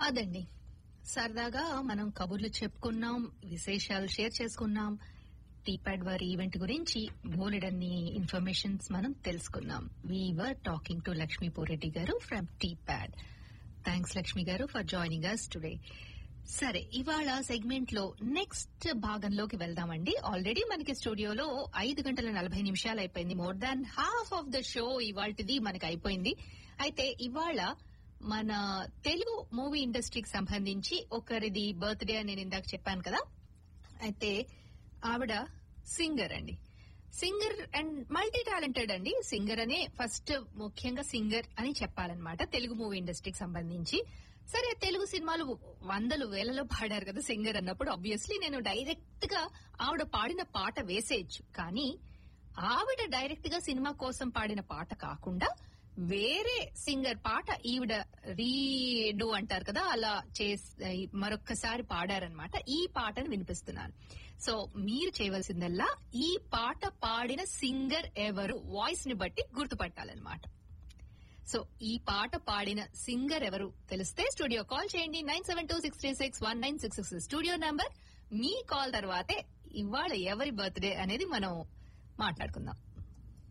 అదండి సరదాగా మనం కబుర్లు చెప్పుకున్నాం విశేషాలు షేర్ చేసుకున్నాం టీప్యాడ్ వారి ఈవెంట్ గురించి బోలెడన్ని ఇన్ఫర్మేషన్స్ మనం తెలుసుకున్నాం we were talking to Lakshmi Poreddy garu from TPAD thanks Lakshmi గారు ఫర్ జాయినింగ్ అస్ టుడే సరే ఇవాళ సెగ్మెంట్ లో నెక్స్ట్ భాగంలోకి వెళ్దామండి ఆల్రెడీ మనకి స్టూడియోలో ఐదు గంటల నలభై నిమిషాలు అయిపోయింది more than half of the show ఇవాళది మనకి అయిపోయింది అయితే ఇవాళ మన తెలుగు మూవీ ఇండస్ట్రీకి సంబంధించి ఒకరిది బర్త్డే అని నేను ఇందాక చెప్పాను కదా అయితే ఆవిడ సింగర్ అండి సింగర్ అండ్ మల్టీ టాలెంటెడ్ అండి సింగర్ అనే ఫస్ట్ ముఖ్యంగా సింగర్ అని చెప్పాలన్నమాట తెలుగు మూవీ ఇండస్ట్రీకి సంబంధించి సరే తెలుగు సినిమాలు వందలు వేలలో పాడారు కదా సింగర్ అన్నప్పుడు ఆబ్వియస్లీ నేను డైరెక్ట్ గా ఆవిడ పాడిన పాట వేసేయచ్చు కానీ ఆవిడ డైరెక్ట్ గా సినిమా కోసం పాడిన పాట కాకుండా వేరే సింగర్ పాట ఈవిడ రీడు అంటారు కదా అలా చేసి మరొక్కసారి పాడారనమాట ఈ పాటను వినిపిస్తున్నాను సో మీరు చేయవలసిందల్లా ఈ పాట పాడిన సింగర్ ఎవరు వాయిస్ ని బట్టి గుర్తుపట్టాలన్నమాట సో ఈ పాట పాడిన సింగర్ ఎవరు తెలిస్తే స్టూడియో కాల్ చేయండి nine seven two six three six one nine six six studio number మీ కాల్ తర్వాతే ఇవాళ ఎవరి బర్త్డే అనేది మనం మాట్లాడుకుందాం